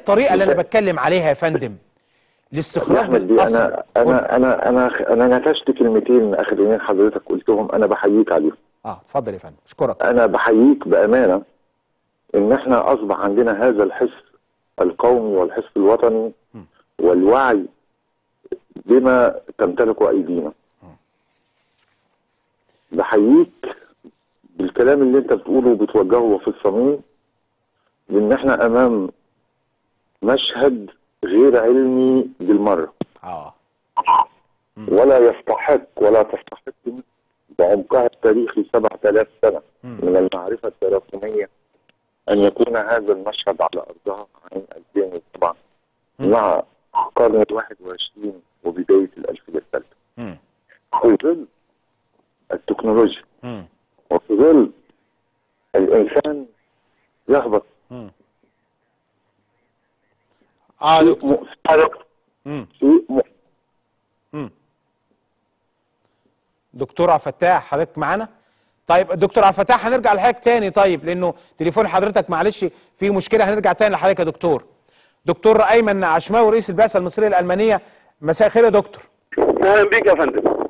الطريقه اللي انا بتكلم عليها يا فندم يا لاستخراج احمد دي الاثر انا انا انا انا انا نتجت كلمتين اخرين حضرتك قلتهم انا بحييك عليهم اه اتفضل يا فندم اشكرك انا بحييك بامانه ان احنا اصبح عندنا هذا الحس القومي والحس الوطني والوعي بما تمتلكه ايدينا بحييك بالكلام اللي انت بتقوله وبتوجهه في الصميم لان احنا امام مشهد غير علمي بالمره اه ولا يستحق ولا تستحق بعمقها التاريخي 7000 سنة من المعرفة التراكمية أن يكون هذا المشهد على أرضها عام 2007 مع القرن الواحد وعشرين وبداية الألفية الثالثة مم. في ظل التكنولوجيا مم. وفي ظل الإنسان يهبط اه شيء دكتور مؤثر مم. شيء مؤثر مم. دكتور عبد الفتاح حضرتك معانا طيب دكتور عبد الفتاح هنرجع لحضرتك تاني طيب لانه تليفون حضرتك معلش في مشكله هنرجع تاني لحضرتك يا دكتور دكتور ايمن عشماوي رئيس البعثه المصريه الالمانيه مساء الخير يا دكتور اهلا بيك يا فندم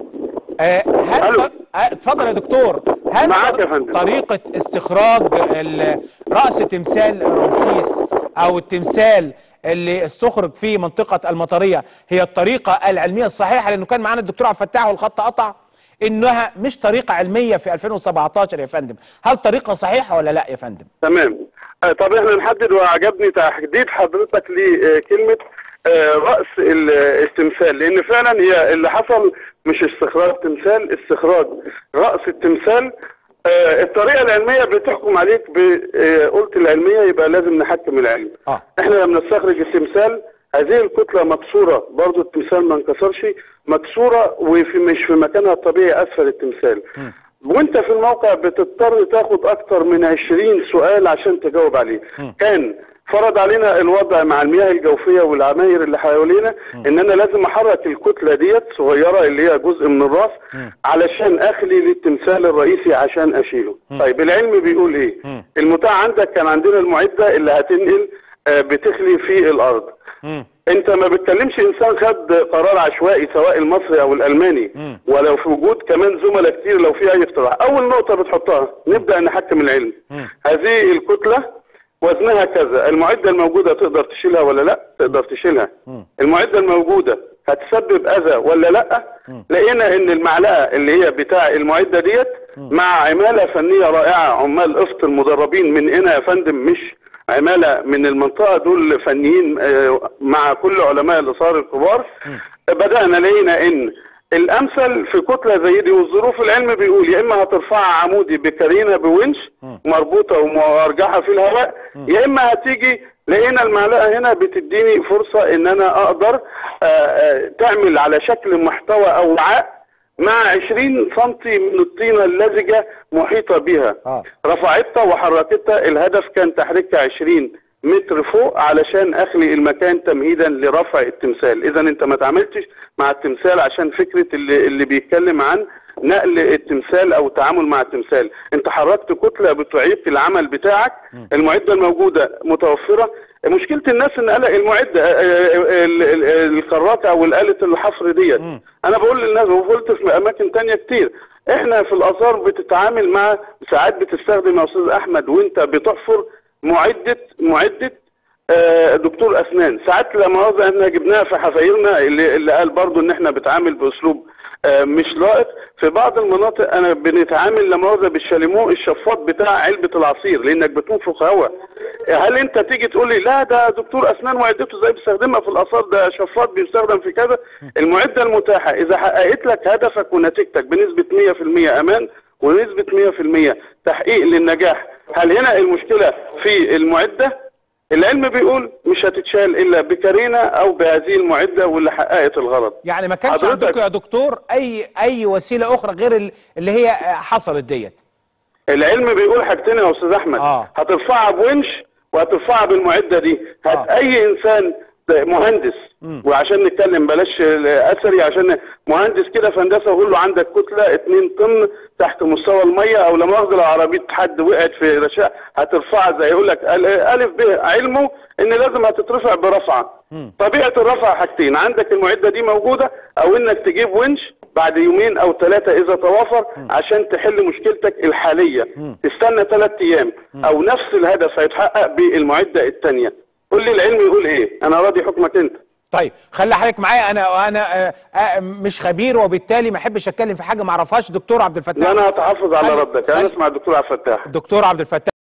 آه، هل ألو. آه، اتفضل يا دكتور هل معاك يا طر- فندم. طريقة استخراج ال- رأس تمثال رمسيس أو التمثال اللي استخرج في منطقة المطرية هي الطريقة العلمية الصحيحة لأنه كان معانا الدكتور عبد الفتاح والخط قطع إنها مش طريقة علمية في 2017 يا فندم هل طريقة صحيحة ولا لا يا فندم؟ تمام آه، طب احنا نحدد وعجبني تحديد حضرتك لكلمه آه، راس ال- التمثال لان فعلا هي اللي حصل مش استخراج تمثال استخراج راس التمثال آه، الطريقه العلميه بتحكم عليك ب- آه، قلت العلميه يبقى لازم نحكم العلم آه. احنا لما نستخرج التمثال هذه الكتله مكسوره برضو التمثال ما انكسرش مكسوره وفي مش في مكانها الطبيعي اسفل التمثال وانت في الموقع بتضطر تاخد اكتر من 20 سؤال عشان تجاوب عليه كان فرض علينا الوضع مع المياه الجوفيه والعماير اللي حوالينا ان انا لازم احرك الكتله ديت صغيره اللي هي جزء من الراس علشان اخلي للتمثال الرئيسي عشان اشيله طيب العلم بيقول ايه المتاح عندك كان عندنا المعده اللي هتنقل آه، بتخلي في الارض انت ما بتكلمش انسان خد قرار عشوائي سواء المصري او الالماني ولو في وجود كمان زملاء كتير لو في اي اقتراح اول نقطه بتحطها نبدا نحكم العلم هذه الكتله وزنها كذا المعده الموجوده تقدر تشيلها ولا لا تقدر تشيلها المعده الموجوده هتسبب اذى ولا لا لقينا ان المعلقه اللي هي بتاع المعده ديت مع عماله فنيه رائعه عمال قسط المدربين من هنا يا فندم مش عماله من المنطقه دول فنيين آه، مع كل علماء الاثار الكبار بدانا لقينا ان الامثل في كتله زي دي والظروف العلم بيقول يا اما هترفعها عمودي بكارينه بونش مربوطه ومرجحه في الهواء يا اما هتيجي لقينا المعلقه هنا بتديني فرصه ان انا اقدر آه، آه، تعمل على شكل محتوى او وعاء مع 20 سنتي من الطينه اللزجه محيطه بها آه. رفعتها وحركتها الهدف كان تحريكها 20 متر فوق علشان اخلي المكان تمهيدا لرفع التمثال اذا انت ما تعاملتش مع التمثال عشان فكره اللي, اللي بيتكلم عن نقل التمثال او التعامل مع التمثال انت حركت كتله بتعيق العمل بتاعك المعده الموجوده متوفره مشكله الناس ان قلق المعده آه، آه، ال- ال- الكراكه او الاله الحفر ديت انا بقول للناس وقلت في اماكن تانية كتير احنا في الاثار بتتعامل مع ساعات بتستخدم يا استاذ احمد وانت بتحفر معده معده آه، دكتور اسنان ساعات لما مؤاخذة احنا جبناها في حفايرنا اللي, اللي قال برضو ان احنا بنتعامل باسلوب آه، مش لائق في بعض المناطق انا بنتعامل لما مؤاخذة بالشاليمو الشفاط بتاع علبه العصير لانك بتنفخ هواء هل انت تيجي تقول لي لا ده دكتور اسنان معدته ازاي بيستخدمها في الاثار ده شفاط بيستخدم في كذا المعده المتاحه اذا حققت لك هدفك ونتيجتك بنسبه 100% امان ونسبه 100% تحقيق للنجاح هل هنا المشكله في المعده العلم بيقول مش هتتشال الا بكارينا او بهذه المعده واللي حققت الغرض يعني ما كانش حضرتك- عندكم يا دكتور أي أي وسيلة أخرى غير ال- اللي هي آه، حصلت ديت العلم بيقول حاجتين يا استاذ احمد آه. هترفعها بونش وهترفعها بالمعده دي هت آه. اي انسان مهندس وعشان نتكلم بلاش اثري عشان مهندس كده في هندسه وقول له عندك كتله 2 طن تحت مستوى الميه او لا مؤاخذه لو عربيه حد وقعت في رشاء هترفعها زي يقول لك ال- الف ب علمه ان لازم هتترفع برفعه طبيعه الرفع حاجتين عندك المعده دي موجوده او انك تجيب ونش بعد يومين او ثلاثه اذا توافر عشان تحل مشكلتك الحاليه تستنى ثلاث ايام او نفس الهدف هيتحقق بالمعده الثانيه قول لي العلم يقول ايه انا راضي حكمك انت طيب خلي حضرتك معايا انا انا آه، آه، مش خبير وبالتالي ما احبش اتكلم في حاجه ما اعرفهاش دكتور عبد الفتاح لا انا هتحفظ على خلي- ردك انا خلي- اسمع الدكتور عبد الفتاح دكتور عبد الفتاح